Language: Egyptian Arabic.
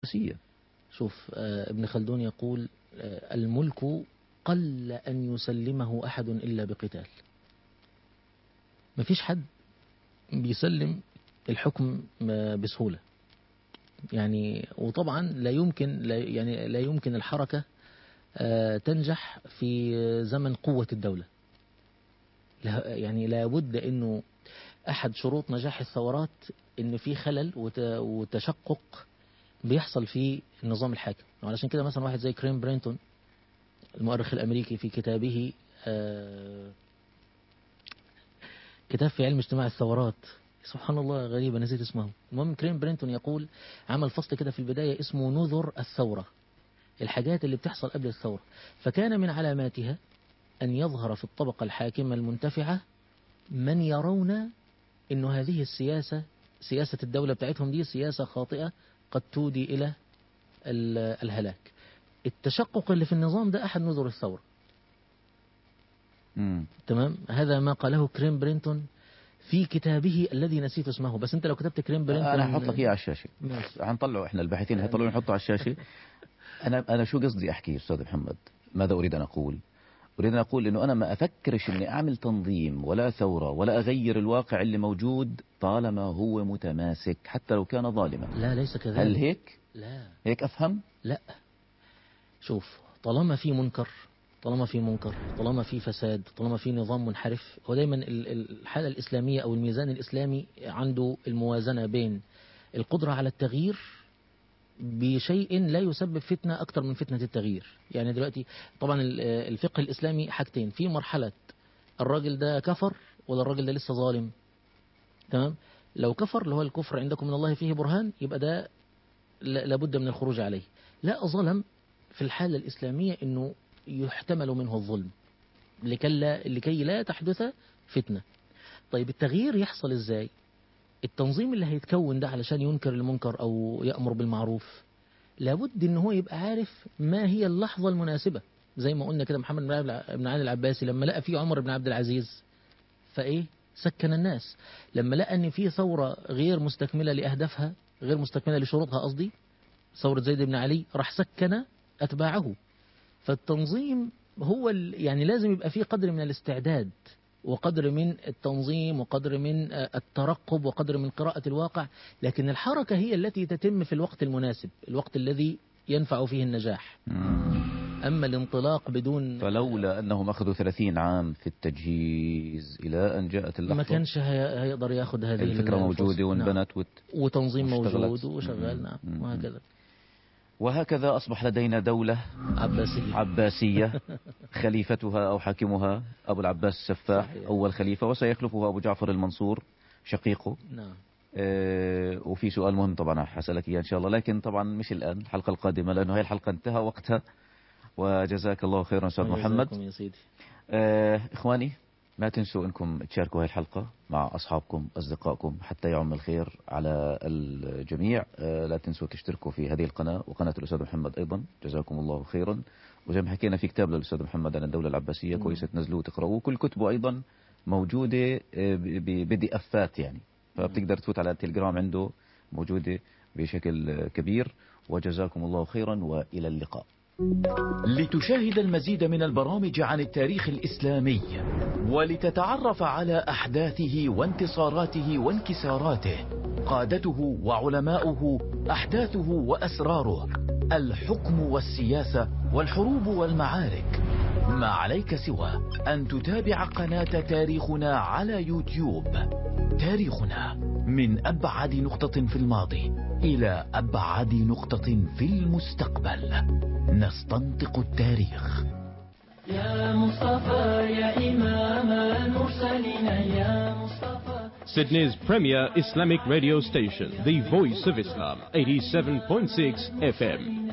سياسية شوف آه، ابن خلدون يقول آه، الملك قل أن يسلمه أحد إلا بقتال مفيش حد بيسلم الحكم آه، بسهولة يعني وطبعا لا يمكن لا يعني لا يمكن الحركة آه، تنجح في زمن قوة الدولة لا- يعني لابد انه احد شروط نجاح الثورات ان في خلل وت- وتشقق بيحصل في النظام الحاكم وعلشان كده مثلا واحد زي كريم برينتون المؤرخ الامريكي في كتابه آه، كتاب في علم اجتماع الثورات سبحان الله غريبة نسيت اسمه المهم كريم برينتون يقول عمل فصل كده في البداية اسمه نذر الثورة الحاجات اللي بتحصل قبل الثورة فكان من علاماتها أن يظهر في الطبقة الحاكمة المنتفعة من يرون أن هذه السياسة سياسة الدولة بتاعتهم دي سياسة خاطئة قد تودي إلى ال- الهلاك التشقق اللي في النظام ده أحد نذر الثورة مم. تمام هذا ما قاله كريم برينتون في كتابه الذي نسيت اسمه بس انت لو كتبت كريم برينتون انا هحط لك اياه على الشاشه ماشي. حنطلعه احنا الباحثين هيطلعوا نحطه على الشاشه انا انا شو قصدي احكي استاذ محمد ماذا اريد ان اقول اريد ان اقول انه انا ما افكرش اني اعمل تنظيم ولا ثوره ولا اغير الواقع اللي موجود طالما هو متماسك حتى لو كان ظالما لا ليس كذلك هل هيك لا هيك افهم لا شوف طالما في منكر طالما في منكر طالما في فساد طالما في نظام منحرف هو دايما ال- ال- الحالة الإسلامية أو الميزان الإسلامي عنده الموازنة بين القدرة على التغيير بشيء لا يسبب فتنة أكثر من فتنة التغيير يعني دلوقتي طبعا ال- الفقه الإسلامي حاجتين في مرحلة الراجل ده كفر ولا الراجل ده لسه ظالم تمام لو كفر اللي هو الكفر عندكم من الله فيه برهان يبقى ده لا- لابد من الخروج عليه لا ظلم في الحالة الإسلامية أنه يحتمل منه الظلم لكي لا, لكي لا تحدث فتنة طيب التغيير يحصل إزاي التنظيم اللي هيتكون ده علشان ينكر المنكر أو يأمر بالمعروف لابد ان هو يبقى عارف ما هي اللحظة المناسبة زي ما قلنا كده محمد بن عبد- بن علي العباسي لما لقى فيه عمر بن عبد العزيز فايه سكن الناس لما لقى ان في ثورة غير مستكملة لأهدافها غير مستكملة لشروطها قصدي ثورة زيد بن علي راح سكن أتباعه فالتنظيم هو ال- يعني لازم يبقى فيه قدر من الاستعداد وقدر من التنظيم وقدر من آه، الترقب وقدر من قراءة الواقع لكن الحركة هي التي تتم في الوقت المناسب الوقت الذي ينفع فيه النجاح أما الانطلاق بدون فلولا انهم اخذوا 30 عام في التجهيز الى ان جاءت اللحظه ما كانش هي- هيقدر ياخذ هذه الفكره الفرصة. موجوده نعم. وانبنت وت... وتنظيم واشتغلت. موجود وشغال مم. نعم مم. وهكذا وهكذا اصبح لدينا دوله عباسية عباسية خليفتها أو حاكمها أبو العباس السفاح صحيح. أول خليفة وسيخلفه أبو جعفر المنصور شقيقه نعم آه، وفي سؤال مهم طبعا حسألك إياه إن شاء الله لكن طبعا مش الآن الحلقة القادمة لأنه هي الحلقة انتهى وقتها وجزاك الله خيرا أستاذ محمد وجزاكم يا سيدي آه، إخواني ما تنسوا أنكم تشاركوا هذه الحلقة مع أصحابكم أصدقائكم حتى يعم الخير على الجميع آه، لا تنسوا تشتركوا في هذه القناة وقناة الأستاذ محمد أيضا جزاكم الله خيرا وزي ما حكينا في كتاب للأستاذ محمد عن الدولة العباسية مم. كويس تنزلوه وتقرأوه كل كتبه أيضا موجودة آه، ب- ب- بدي أفات يعني فبتقدر تفوت على التليجرام عنده موجودة بشكل آه، كبير وجزاكم الله خيرا وإلى اللقاء لتشاهد المزيد من البرامج عن التاريخ الإسلامي ولتتعرف على أحداثه وانتصاراته وانكساراته قادته وعلماؤه أحداثه وأسراره الحكم والسياسة والحروب والمعارك ما عليك سوى أن تتابع قناة تاريخنا على يوتيوب تاريخنا من أبعد نقطة في الماضي إلى أبعد نقطة في المستقبل نستنطق التاريخ يا مصطفى يا إمام المرسلين يا مصطفى Sydney's premier Islamic radio station, the Voice of Islam, 87.6 FM.